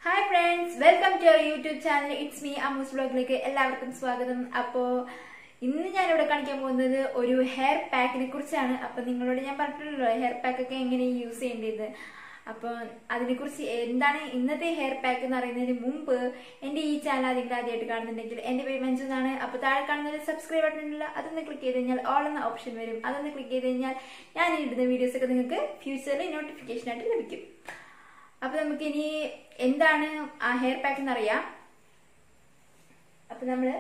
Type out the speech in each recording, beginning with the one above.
Hi friends welcome to our YouTube channel it's me അമൂസ് ബ്ലോഗിലേക്ക് എല്ലാവർക്കും സ്വാഗതം അപ്പോൾ ഇന്ന് ഞാൻ ഇവിടെ കാണിക്കാൻ പോകുന്നത് ഒരു ഹെയർ പാക്കിനെ കുറിച്ചാണ് അപ്പൊ നിങ്ങളോട് ഞാൻ പറഞ്ഞിട്ടുള്ളൂ ഹെയർ പാക്ക് ഒക്കെ എങ്ങനെ യൂസ് ചെയ്യേണ്ടത് അപ്പോൾ അതിനെക്കുറിച്ച് എന്താണ് ഇന്നത്തെ ഹെയർ പാക്ക് എന്ന് പറയുന്നതിന് മുമ്പ് എൻ്റെ ഈ ചാനൽ ആദ്യം ആദ്യമായിട്ട് കാണുന്നുണ്ടെങ്കിൽ എൻ്റെ പേര് മഞ്ജു എന്നാണ് അപ്പോൾ താഴെ കാണുന്നത് സബ്സ്ക്രൈബ് ബട്ടൺ ഉണ്ടല്ലോ അതൊന്ന് ക്ലിക്ക് ചെയ്ത് കഴിഞ്ഞാൽ ഓൾ എന്ന ഓപ്ഷൻ വരും അതൊന്ന് ക്ലിക്ക് ചെയ്ത് കഴിഞ്ഞാൽ ഞാൻ ഇടുന്ന വീഡിയോസ് ഒക്കെ നിങ്ങൾക്ക് ഫ്യൂച്ചറിൽ നോട്ടിഫിക്കേഷൻ ആയിട്ട് ലഭിക്കും അപ്പൊ നമുക്ക് ഇനി എന്താണ് ആ ഹെയർ പാക്ക് എന്നറിയാം അപ്പൊ നമ്മള്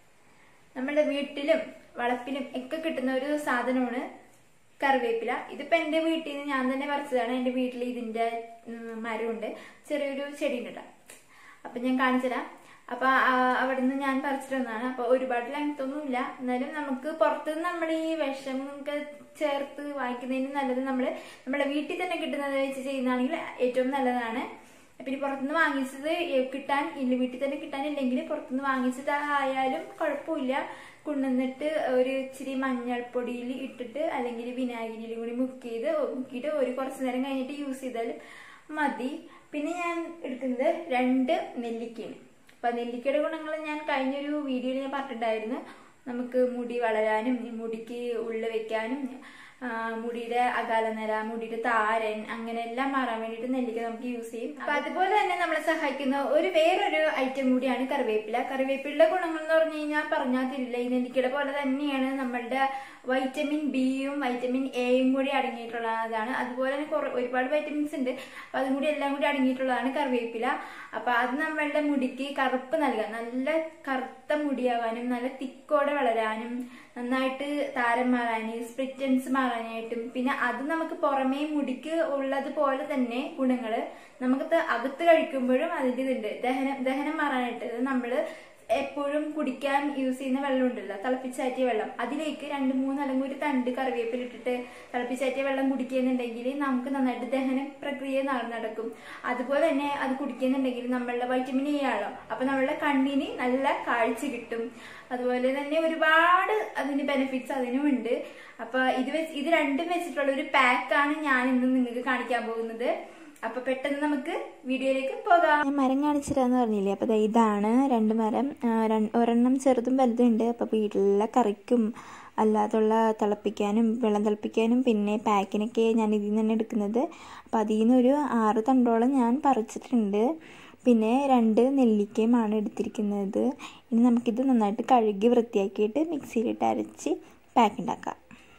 നമ്മുടെ വീട്ടിലും വളപ്പിലും ഒക്കെ കിട്ടുന്ന ഒരു സാധനമാണ് കറിവേപ്പില ഇതിപ്പോ എന്റെ വീട്ടിൽ നിന്ന് ഞാൻ തന്നെ പറിച്ചതാണ് എന്റെ വീട്ടിൽ ഇതിന്റെ ഉം, മരമുണ്ട് ചെറിയൊരു ചെടി ഉണ്ട് ട്ടോ. അപ്പൊ ഞാൻ കാണിച്ചുതരാം അപ്പൊ അവിടെ നിന്ന് ഞാൻ പറിച്ചിട്ട് വന്നതാണ് അപ്പൊ ഒരുപാട് ലെങ്ത് ഒന്നുമില്ല എന്നാലും നമുക്ക് പുറത്തുനിന്ന് നമ്മൾ ഈ വിഷം ഒക്കെ ചേർത്ത് വാങ്ങിക്കുന്നതിന് നല്ലത് നമ്മൾ നമ്മുടെ വീട്ടിൽ തന്നെ കിട്ടുന്നത് വെച്ച് ചെയ്യുന്നതാണെങ്കിൽ ഏറ്റവും നല്ലതാണ് പിന്നെ പുറത്തുനിന്ന് വാങ്ങിച്ചത് കിട്ടാൻ ഇല്ല വീട്ടിൽ തന്നെ കിട്ടാനില്ലെങ്കിൽ പുറത്തുനിന്ന് വാങ്ങിച്ചത് ആയാലും കുഴപ്പമില്ല കൊണ്ടുവന്നിട്ട് ഒരു ഇച്ചിരി മഞ്ഞൾപ്പൊടിയിൽ ഇട്ടിട്ട് അല്ലെങ്കിൽ വിനാഗിരിയിൽ കൂടി മുക്ക് ചെയ്ത് മുക്കിയിട്ട് ഒരു കുറച്ച് നേരം കഴിഞ്ഞിട്ട് യൂസ് ചെയ്താൽ മതി പിന്നെ ഞാൻ എടുക്കുന്നത് രണ്ട് നെല്ലിക്കയാണ് അപ്പൊ നെല്ലിക്കയുടെ ഗുണങ്ങൾ ഞാൻ കഴിഞ്ഞൊരു വീഡിയോയിൽ ഞാൻ പറഞ്ഞിട്ടുണ്ടായിരുന്നു നമുക്ക് മുടി വളരാനും ഈ മുടിക്ക് ഉള്ളു വെക്കാനും ആ, മുടിയുടെ അകാലനര മുടിയുടെ താരൻ അങ്ങനെ എല്ലാം മാറാൻ വേണ്ടിയിട്ട് നെല്ലിക്ക നമുക്ക് യൂസ് ചെയ്യും അപ്പൊ അതുപോലെ തന്നെ നമ്മളെ സഹായിക്കുന്ന ഒരു വേറൊരു ഐറ്റം കൂടിയാണ് കറിവേപ്പില കറിവേപ്പിലയുടെ ഗുണങ്ങൾ എന്ന് പറഞ്ഞു കഴിഞ്ഞാൽ പറഞ്ഞാൽ തിരില്ല ഈ നെല്ലിക്കയുടെ പോലെ തന്നെയാണ് നമ്മളുടെ വൈറ്റമിൻ ബിയും വൈറ്റമിൻ എയും കൂടി അടങ്ങിയിട്ടുള്ളതാണ് അതുപോലെ തന്നെ കുറെ ഒരുപാട് വൈറ്റമിൻസ് ഉണ്ട് അപ്പൊ അതും കൂടി എല്ലാം കൂടി അടങ്ങിയിട്ടുള്ളതാണ് കറിവേപ്പില അപ്പൊ അത് നമ്മളുടെ മുടിക്ക് കറുപ്പ് നൽകാൻ നല്ല കറുത്ത മുടിയാവാനും നല്ല തിക്കോടെ വളരാനും നന്നായിട്ട് താരം മാറാന് സ്പ്രിറ്റൻസ് മാറാനായിട്ടും പിന്നെ അത് നമുക്ക് പുറമേ മുടിക്ക് ഉള്ളതുപോലെ തന്നെ ഗുണങ്ങള് നമുക്ക് ത- അകത്ത് കഴിക്കുമ്പോഴും അതിന്റെ ഇതുണ്ട് ദഹനം ദഹനം മാറാനായിട്ട് അത് നമ്മള് എപ്പോഴും കുടിക്കാൻ യൂസ് ചെയ്യുന്ന വെള്ളം ഉണ്ടല്ലോ തിളപ്പിച്ചാറ്റിയ വെള്ളം അതിലേക്ക് രണ്ട് മൂന്ന് അല്ലെങ്കിൽ ഒരു തണ്ട് കറിവേപ്പില ഇട്ടിട്ട് തിളപ്പിച്ചാറ്റിയ വെള്ളം കുടിക്കുന്നുണ്ടെങ്കിൽ നമുക്ക് നന്നായിട്ട് ദഹന പ്രക്രിയ ന- നടക്കും അതുപോലെ തന്നെ അത് കുടിക്കുന്നുണ്ടെങ്കിൽ നമ്മളുടെ വൈറ്റമിൻ എ ആണല്ലോ അപ്പൊ നമ്മളുടെ കണ്ണിന് നല്ല കാഴ്ച കിട്ടും അതുപോലെ തന്നെ ഒരുപാട് അതിന് ബെനിഫിറ്റ്സ് അതിനും ഉണ്ട് അപ്പൊ ഇത് വെച്ച് ഇത് രണ്ടും വെച്ചിട്ടുള്ള ഒരു പാക്കാണ് ഞാൻ ഇന്ന് നിങ്ങൾക്ക് കാണിക്കാൻ പോകുന്നത് അപ്പൊ പെട്ടെന്ന് നമുക്ക് വീഡിയോയിലേക്ക് പോകാം ഞാൻ മരം കാണിച്ചിരാന്ന് പറഞ്ഞില്ലേ അപ്പോൾ ദേ ഇതാണ് രണ്ട് മരം ആ, രണ്ട്- ഒരെണ്ണം ചെറുതും വലുതും ഉണ്ട് അപ്പോൾ വീട്ടിലുള്ള കറിക്കും അല്ലാതുള്ള തിളപ്പിക്കാനും വെള്ളം തിളപ്പിക്കാനും പിന്നെ പാക്കിനൊക്കെ ഞാൻ ഇതിൽ നിന്ന് തന്നെ എടുക്കുന്നത് അപ്പോൾ അതിൽ നിന്നൊരു ആറ് തണ്ടോളം ഞാൻ പറിച്ചിട്ടുണ്ട് പിന്നെ രണ്ട് നെല്ലിക്കയുമാണ് എടുത്തിരിക്കുന്നത് ഇനി നമുക്കിത് നന്നായിട്ട് കഴുകി വൃത്തിയാക്കിയിട്ട് മിക്സിയിലിട്ട് അരച്ച് പാക്ക് ഉണ്ടാക്കാം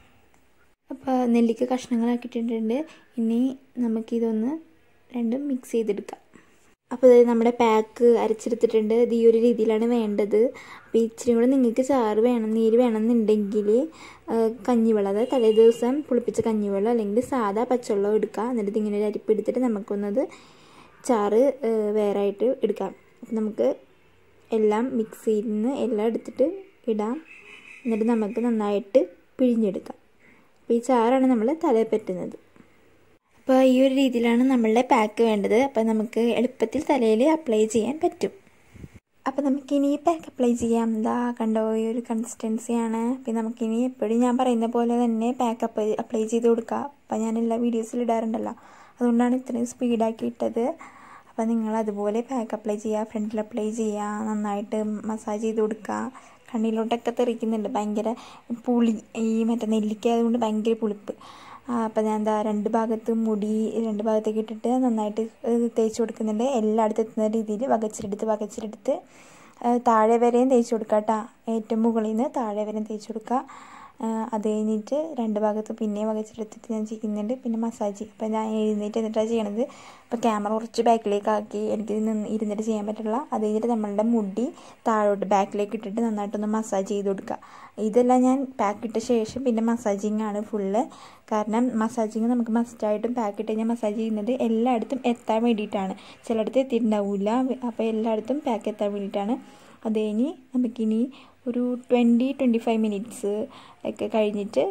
അപ്പോൾ നെല്ലിക്ക കഷ്ണങ്ങളാക്കിയിട്ടുണ്ട് ഇനി നമുക്കിതൊന്ന് രണ്ടും മിക്സ് ചെയ്തെടുക്കാം അപ്പോൾ ഇത് നമ്മുടെ പാക്ക് അരച്ചെടുത്തിട്ടുണ്ട് ഇത് ഈ ഒരു രീതിയിലാണ് വേണ്ടത് അപ്പോൾ ഇച്ചിരി കൂടെ നിങ്ങൾക്ക് ചാറ് വേണം നീര് വേണമെന്നുണ്ടെങ്കിൽ ആ, കഞ്ഞിവെള്ളം അതായത് തലേ ദിവസം പുളിപ്പിച്ച കഞ്ഞിവെള്ളം അല്ലെങ്കിൽ സാധാ പച്ചവെള്ളം എടുക്കുക എന്നിട്ട് ഇങ്ങനെ ഒരു അരിപ്പ് എടുത്തിട്ട് നമുക്കൊന്നത് ചാറ് ആ, വേറെ ആയിട്ട് എടുക്കാം അപ്പോൾ നമുക്ക് എല്ലാം മിക്സിയിൽ നിന്ന് എല്ലാം എടുത്തിട്ട് ഇടാം എന്നിട്ട് നമുക്ക് നന്നായിട്ട് പിഴിഞ്ഞെടുക്കാം അപ്പോൾ ഈ ചാറാണ് നമ്മൾ തലയിൽ പറ്റുന്നത് അപ്പോൾ ഈ ഒരു രീതിയിലാണ് നമ്മളുടെ പാക്ക് വേണ്ടത് അപ്പോൾ നമുക്ക് എളുപ്പത്തിൽ തലയിൽ അപ്ലൈ ചെയ്യാൻ പറ്റും അപ്പോൾ നമുക്കിനി ഈ പാക്ക് അപ്ലൈ ചെയ്യാം എന്താ കണ്ടോ ഈ ഒരു കൺസിസ്റ്റൻസിയാണ് പിന്നെ നമുക്കിനി എപ്പോഴും ഞാൻ പറയുന്ന പോലെ തന്നെ പാക്ക് അപ്ലൈ അപ്ലൈ ചെയ്ത് കൊടുക്കുക അപ്പോൾ ഞാൻ എല്ലാ വീഡിയോസിലും ഇടാറുണ്ടല്ലോ അതുകൊണ്ടാണ് ഇത്രയും സ്പീഡാക്കി ഇട്ടത് അപ്പോൾ നിങ്ങൾ അതുപോലെ പാക്ക് അപ്ലൈ ചെയ്യുക ഫ്രണ്ടിൽ അപ്ലൈ ചെയ്യുക നന്നായിട്ട് മസാജ് ചെയ്ത് കൊടുക്കുക കണ്ണിലോട്ടൊക്കെ തെറിക്കുന്നുണ്ട് ഭയങ്കര പുളി ഈ മറ്റേ നെല്ലിക്ക ആയതുകൊണ്ട് ഭയങ്കര പുളിപ്പ് അപ്പം ഞാൻ എന്താ രണ്ട് ഭാഗത്ത് മുടി രണ്ട് ഭാഗത്തേക്ക് ഇട്ടിട്ട് നന്നായിട്ട് ഏഹ് തേച്ച് കൊടുക്കുന്നുണ്ട് എല്ലായിടത്തും എത്തുന്ന രീതിയിൽ വകച്ചിലെടുത്ത് വകച്ചിലെടുത്ത് ഏഹ് താഴെ വരെയും തേച്ച് കൊടുക്കുക കേട്ടോ ഏറ്റവും മുകളിൽ നിന്ന് താഴെ വരെയും തേച്ച് കൊടുക്കുക ഏഹ് അത് കഴിഞ്ഞിട്ട് രണ്ട് ഭാഗത്ത് പിന്നെയും വകച്ചിലെടുത്തിട്ട് ഞാൻ ചെയ്യുന്നുണ്ട് പിന്നെ മസാജ് അപ്പം ഞാൻ എഴുന്നേറ്റ് എന്നിട്ടാണ് ചെയ്യണത് അപ്പോൾ ക്യാമറ കുറച്ച് ബാക്കിലേക്ക് ആക്കി എനിക്ക് നിന്ന് ഇരുന്നിട്ട് ചെയ്യാൻ പറ്റില്ല അത് കഴിഞ്ഞിട്ട് നമ്മളുടെ മുടി താഴോട്ട് ബാക്കിലേക്ക് ഇട്ടിട്ട് നന്നായിട്ടൊന്ന് മസാജ് ചെയ്ത് കൊടുക്കുക ഇതെല്ലാം ഞാൻ പാക്ക് ഇട്ട ശേഷം പിന്നെ മസാജിങ് ആണ് ഫുള്ള് കാരണം മസാജിങ് നമുക്ക് മസ്റ്റായിട്ടും പാക്ക് ഇട്ട് കഴിഞ്ഞാൽ മസാജ് ചെയ്യുന്നത് എല്ലായിടത്തും എത്താൻ വേണ്ടിയിട്ടാണ് ചിലയിടത്ത് എത്തിയിട്ടുണ്ടാവില്ല അപ്പോൾ എല്ലായിടത്തും പാക്ക് എത്താൻ വേണ്ടിയിട്ടാണ് അത് കഴിഞ്ഞ് നമുക്കിനി ഒരു ട്വൻറ്റി ട്വൻറ്റി ഫൈവ് മിനിറ്റ്സ് ഒക്കെ കഴിഞ്ഞിട്ട്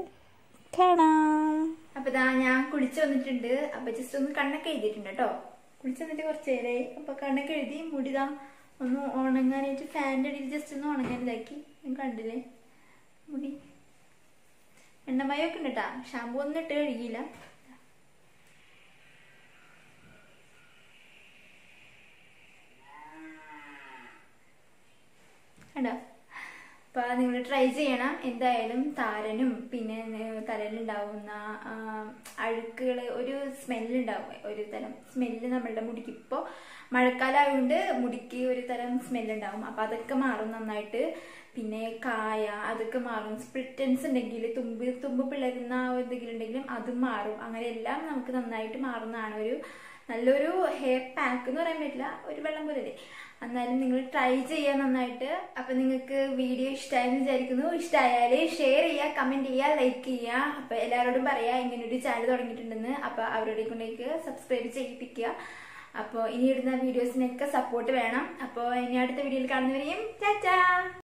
കാണാം അപ്പൊ ദാ ഞാൻ കുളിച്ചു വന്നിട്ടുണ്ട് അപ്പൊ ജസ്റ്റ് ഒന്ന് കണ്ണൊക്കെ എഴുതിയിട്ടുണ്ട് കേട്ടോ കുളിച്ചു വന്നിട്ട് കുറച്ച് നേരമായി അപ്പൊ കണ്ണൊക്കെ എഴുതി മുടിതാ ഒന്ന് ഉണങ്ങാനായിട്ട് ഫാനിന്റെ അടിയിൽ ജസ്റ്റ് ഒന്ന് ഉണങ്ങാനിതാക്കി ഞാൻ കണ്ടില്ലേ മുടി എണ്ണമയൊക്കെ ഉണ്ട് കേട്ടാ ഷാമ്പു ഒന്നും ഇട്ട് കഴുകിയില്ല അപ്പൊ നിങ്ങൾ ട്രൈ ചെയ്യണം എന്തായാലും താരനും പിന്നെ ന- തലയിലുണ്ടാവുന്ന ആ, അഴുക്കുകള് ഒരു സ്മെല്ലുണ്ടാവും ഒരു തരം സ്മെല്ല് നമ്മളുടെ മുടിക്ക് ഇപ്പോൾ മഴക്കാലമായതുകൊണ്ട് മുടിക്ക് ഒരു തരം സ്മെല്ലുണ്ടാവും അപ്പൊ അതൊക്കെ മാറും നന്നായിട്ട് പിന്നെ കായ അതൊക്കെ മാറും സ്പ്രിറ്റൻസ് ഉണ്ടെങ്കിൽ തുമ്പ് തുമ്പ് പിളരുന്ന എന്തെങ്കിലും ഉണ്ടെങ്കിലും അതും മാറും അങ്ങനെ എല്ലാം നമുക്ക് നന്നായിട്ട് മാറുന്നതാണ് ഒരു നല്ലൊരു ഹെയർ പാക്ക് എന്ന് പറയാൻ പറ്റില്ല ഒരു വെള്ളം പോലെ എന്നാലും നിങ്ങൾ ട്രൈ ചെയ്യുക നന്നായിട്ട് അപ്പൊ നിങ്ങൾക്ക് വീഡിയോ ഇഷ്ടമായെന്ന് വിചാരിക്കുന്നു ഇഷ്ടമായാല് ഷെയർ ചെയ്യുക കമന്റ് ചെയ്യുക ലൈക്ക് ചെയ്യുക അപ്പൊ എല്ലാവരോടും പറയാ ഇങ്ങനെ ഒരു ചാനൽ തുടങ്ങിയിട്ടുണ്ടെന്ന് അപ്പൊ അവരുടെ കൊണ്ടേക്ക് സബ്സ്ക്രൈബ് ചെയ്യിപ്പിക്കുക അപ്പോൾ ഇനി ഇടുന്ന വീഡിയോസിനൊക്കെ സപ്പോർട്ട് വേണം അപ്പോൾ ഇനി അടുത്ത വീഡിയോയിൽ കാണുന്നവരെയും ചാച്ചാ